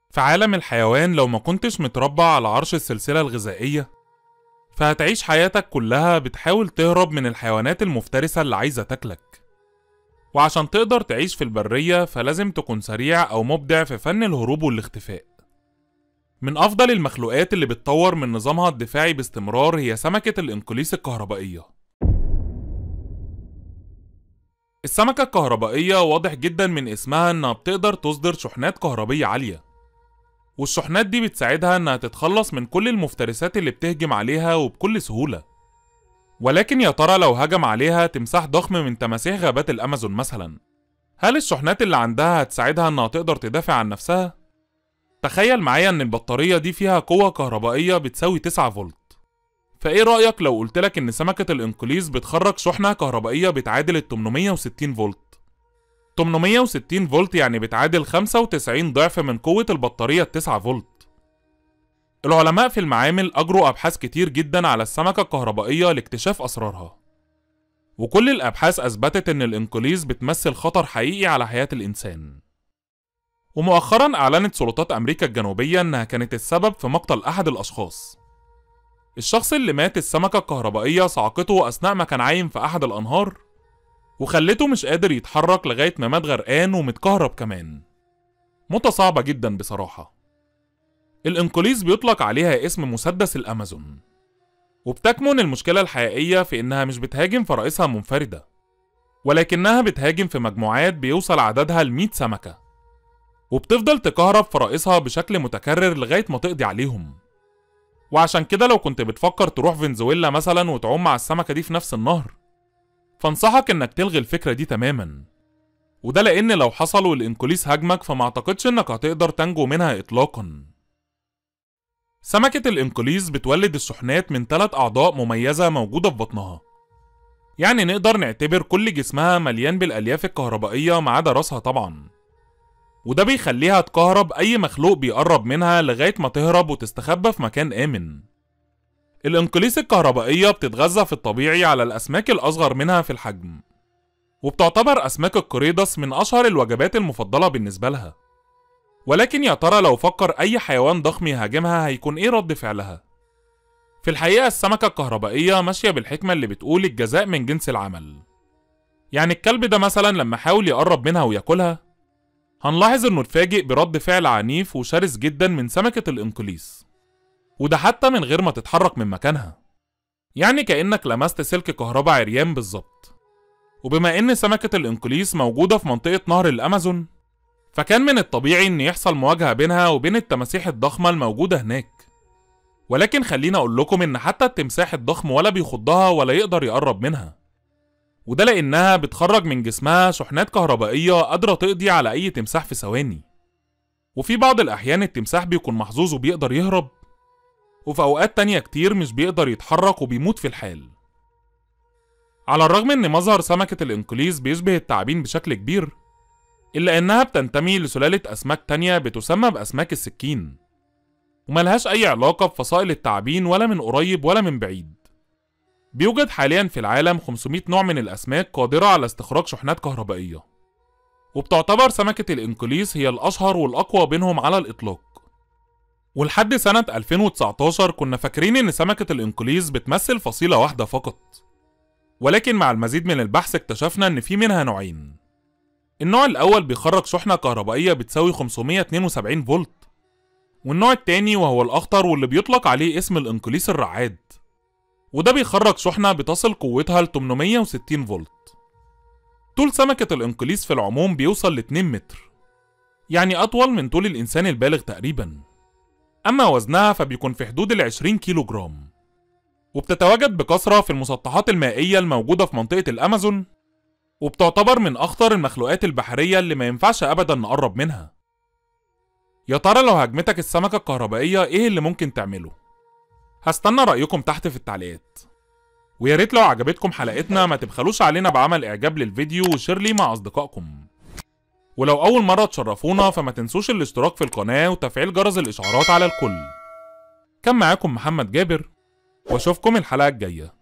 في عالم الحيوان لو ما كنتش متربع على عرش السلسلة الغذائية فهتعيش حياتك كلها بتحاول تهرب من الحيوانات المفترسة اللي عايزة تاكلك وعشان تقدر تعيش في البرية فلازم تكون سريع أو مبدع في فن الهروب والاختفاء من أفضل المخلوقات اللي بتطور من نظامها الدفاعي باستمرار هي سمكة الإنقليس الكهربائية السمكة الكهربائية واضح جدا من اسمها إنها بتقدر تصدر شحنات كهربية عالية والشحنات دي بتساعدها إنها تتخلص من كل المفترسات اللي بتهجم عليها وبكل سهولة ولكن يا ترى لو هجم عليها تمساح ضخم من تماسيح غابات الأمازون مثلا هل الشحنات اللي عندها هتساعدها إنها تقدر تدافع عن نفسها؟ تخيل معايا إن البطارية دي فيها قوة كهربائية بتساوي 9 فولت فإيه رأيك لو قلتلك إن سمكة الإنقليز بتخرج شحنة كهربائية بتعادل ال 860 فولت 860 فولت يعني بتعادل 95 ضعف من قوة البطارية ال 9 فولت العلماء في المعامل أجروا أبحاث كتير جدا على السمكة الكهربائية لاكتشاف أسرارها وكل الأبحاث أثبتت إن الإنقليز بتمثل خطر حقيقي على حياة الإنسان ومؤخرا أعلنت سلطات أمريكا الجنوبية إنها كانت السبب في مقتل أحد الأشخاص الشخص اللي مات السمكة الكهربائية صعقته أثناء ما كان عايم في أحد الأنهار وخلته مش قادر يتحرك لغاية ما مات غرقان ومتكهرب كمان موتة صعبة جدا بصراحة الإنقليز بيطلق عليها اسم مسدس الأمازون وبتكمن المشكلة الحقيقية في إنها مش بتهاجم فرائسها منفردة ولكنها بتهاجم في مجموعات بيوصل عددها ل 100 سمكة وبتفضل تكهرب فرائسها بشكل متكرر لغاية ما تقضي عليهم وعشان كده لو كنت بتفكر تروح فنزويلا مثلا وتعوم مع السمكة دي في نفس النهر فانصحك انك تلغي الفكرة دي تماما وده لان لو حصل والانكوليس هاجمك فما اعتقدش انك هتقدر تنجو منها اطلاقا سمكة الانكوليس بتولد الشحنات من ثلاث اعضاء مميزة موجودة في بطنها يعني نقدر نعتبر كل جسمها مليان بالالياف الكهربائية ما عدا راسها طبعا وده بيخليها تكهرب أي مخلوق بيقرب منها لغاية ما تهرب وتستخبى في مكان آمن. الإنقليس الكهربائية بتتغذى في الطبيعي على الأسماك الأصغر منها في الحجم. وبتعتبر أسماك القريدس من أشهر الوجبات المفضلة بالنسبة لها. ولكن يا ترى لو فكر أي حيوان ضخم يهاجمها هيكون إيه رد فعلها؟ في الحقيقة السمكة الكهربائية ماشية بالحكمة اللي بتقول الجزاء من جنس العمل. يعني الكلب ده مثلا لما حاول يقرب منها وياكلها هنلاحظ انه اتفاجئ برد فعل عنيف وشرس جدا من سمكة الانقليس وده حتى من غير ما تتحرك من مكانها يعني كأنك لمست سلك كهرباء عريان بالظبط وبما ان سمكة الانقليس موجودة في منطقة نهر الامازون فكان من الطبيعي ان يحصل مواجهة بينها وبين التماسيح الضخمة الموجودة هناك ولكن خليني اقول لكم ان حتى التمساح الضخم ولا بيخضها ولا يقدر يقرب منها وده لأنها بتخرج من جسمها شحنات كهربائية قادرة تقضي على أي تمساح في ثواني وفي بعض الأحيان التمساح بيكون محظوظ وبيقدر يهرب وفي أوقات تانية كتير مش بيقدر يتحرك وبيموت في الحال على الرغم إن مظهر سمكة الإنقليز بيشبه التعابين بشكل كبير إلا إنها بتنتمي لسلالة أسماك تانية بتسمى بأسماك السكين وملهاش أي علاقة بفصائل التعابين ولا من قريب ولا من بعيد بيوجد حاليا في العالم 500 نوع من الأسماك قادرة على استخراج شحنات كهربائية وبتعتبر سمكة الإنقليس هي الأشهر والأقوى بينهم على الإطلاق ولحد سنة 2019 كنا فاكرين إن سمكة الإنقليس بتمثل فصيلة واحدة فقط ولكن مع المزيد من البحث اكتشفنا إن في منها نوعين النوع الأول بيخرج شحنة كهربائية بتساوي 572 فولت والنوع التاني وهو الأخطر واللي بيطلق عليه اسم الإنقليس الرعاد وده بيخرج شحنة بتصل قوتها ل 860 فولت طول سمكة الإنقليس في العموم بيوصل ل 2 متر يعني أطول من طول الإنسان البالغ تقريبا أما وزنها فبيكون في حدود ال 20 كيلو جرام وبتتواجد بكثرة في المسطحات المائية الموجودة في منطقة الأمازون وبتعتبر من أخطر المخلوقات البحرية اللي ما ينفعش أبدا نقرب منها يا ترى لو هجمتك السمكة الكهربائية إيه اللي ممكن تعمله؟ هستنى رأيكم تحت في التعليقات ويا ريت لو عجبتكم حلقتنا ما تبخلوش علينا بعمل إعجاب للفيديو وشير ليه مع أصدقائكم ولو أول مرة تشرفونا فما تنسوش الاشتراك في القناة وتفعيل جرس الإشعارات على الكل كان معاكم محمد جابر واشوفكم الحلقة الجاية